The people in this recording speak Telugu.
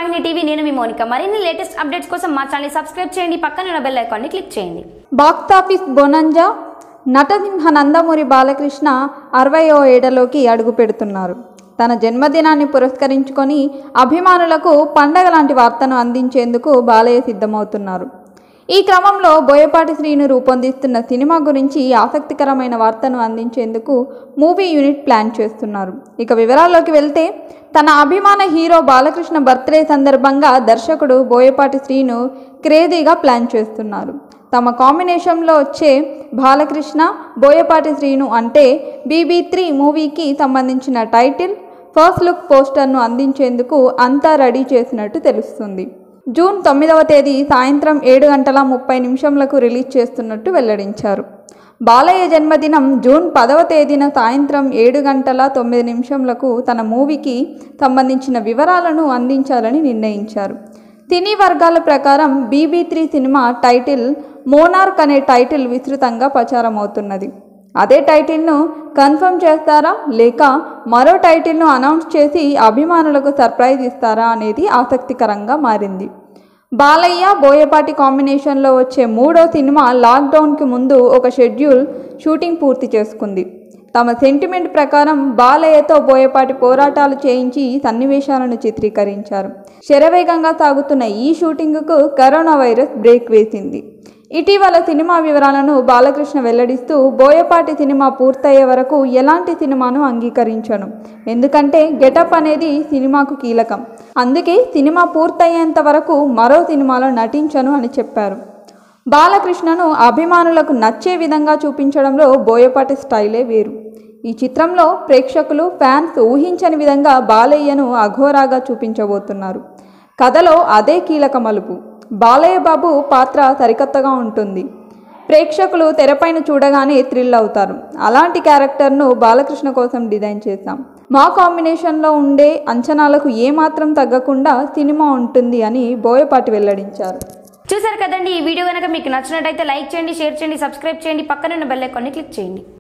వాహిని టీవీ నేను మీ మోనిక మరిన్ని లేటెస్ట్ అప్డేట్స్ కోసం మా ఛానల్ సబ్స్క్రైబ్ చేయండి పక్కన ఉన్న బెల్ ఐకాన్ని క్లిక్ చేయండి బాక్సాఫీస్ బొనంజా నటసింహ నందమూరి బాలకృష్ణ అరవయో ఏడలోకి అడుగు పెడుతున్నారు తన జన్మదినాన్ని పురస్కరించుకొని అభిమానులకు పండగ లాంటి వార్తను అందించేందుకు బాలయ్య సిద్ధమవుతున్నారు ఈ క్రమంలో బోయపాటి శ్రీను రూపొందిస్తున్న సినిమా గురించి ఆసక్తికరమైన వార్తను అందించేందుకు మూవీ యూనిట్ ప్లాన్ చేస్తున్నారు ఇక వివరాల్లోకి వెళ్తే తన అభిమాన హీరో బాలకృష్ణ బర్త్డే సందర్భంగా దర్శకుడు బోయపాటి శ్రీను క్రేజీగా ప్లాన్ చేస్తున్నారు తమ కాంబినేషన్లో వచ్చే బాలకృష్ణ బోయపాటి శ్రీను అంటే బీబీ త్రీ మూవీకి సంబంధించిన టైటిల్ ఫస్ట్ లుక్ పోస్టర్ను అందించేందుకు అంతా రెడీ చేసినట్టు తెలుస్తుంది జూన్ తొమ్మిదవ తేదీ సాయంత్రం ఏడు గంటల ముప్పై నిమిషంలకు రిలీజ్ చేస్తున్నట్టు వెల్లడించారు బాలయ్య జన్మదినం జూన్ పదవ తేదీన సాయంత్రం ఏడు గంటల తొమ్మిది నిమిషంలకు తన మూవీకి సంబంధించిన వివరాలను అందించాలని నిర్ణయించారు సినీ వర్గాల ప్రకారం బీబీ త్రీ సినిమా టైటిల్ మోనార్క్ అనే టైటిల్ విస్తృతంగా ప్రచారమవుతున్నది అదే టైటిల్ను కన్ఫర్మ్ చేస్తారా లేక మరో టైటిల్ను అనౌన్స్ చేసి అభిమానులకు సర్ప్రైజ్ ఇస్తారా అనేది ఆసక్తికరంగా మారింది బాలయ్య బోయపాటి కాంబినేషన్లో వచ్చే మూడో సినిమా లాక్డౌన్కి ముందు ఒక షెడ్యూల్ షూటింగ్ పూర్తి చేసుకుంది తమ సెంటిమెంట్ ప్రకారం బాలయ్యతో బోయపాటి పోరాటాలు చేయించి సన్నివేశాలను చిత్రీకరించారు శరవేగంగా సాగుతున్న ఈ షూటింగ్కు కరోనా వైరస్ బ్రేక్ వేసింది ఇటీవల సినిమా వివరాలను బాలకృష్ణ వెల్లడిస్తూ బోయపాటి సినిమా పూర్తయ్యే వరకు ఎలాంటి సినిమాను అంగీకరించను ఎందుకంటే గెటప్ అనేది సినిమాకు కీలకం అందుకే సినిమా పూర్తయ్యేంత వరకు మరో సినిమాలో నటించను అని చెప్పారు బాలకృష్ణను అభిమానులకు నచ్చే విధంగా చూపించడంలో బోయపాటి స్టైలే వేరు ఈ చిత్రంలో ప్రేక్షకులు ఫ్యాన్స్ ఊహించని విధంగా బాలయ్యను అఘోరాగా చూపించబోతున్నారు కథలో అదే కీలక మలుపు బాలయ్య బాబు పాత్ర సరికొత్తగా ఉంటుంది ప్రేక్షకులు తెరపైన చూడగానే థ్రిల్ అవుతారు అలాంటి క్యారెక్టర్ను బాలకృష్ణ కోసం డిజైన్ చేశాం మా కాంబినేషన్లో ఉండే అంచనాలకు ఏమాత్రం తగ్గకుండా సినిమా ఉంటుంది అని బోయపాటి వెల్లడించారు చూసారు కదండి ఈ వీడియో కనుక మీకు నచ్చినట్టయితే లైక్ చేయండి షేర్ చేయండి సబ్స్క్రైబ్ చేయండి పక్కన ఉన్న బెల్ ఐకాన్ని క్లిక్ చేయండి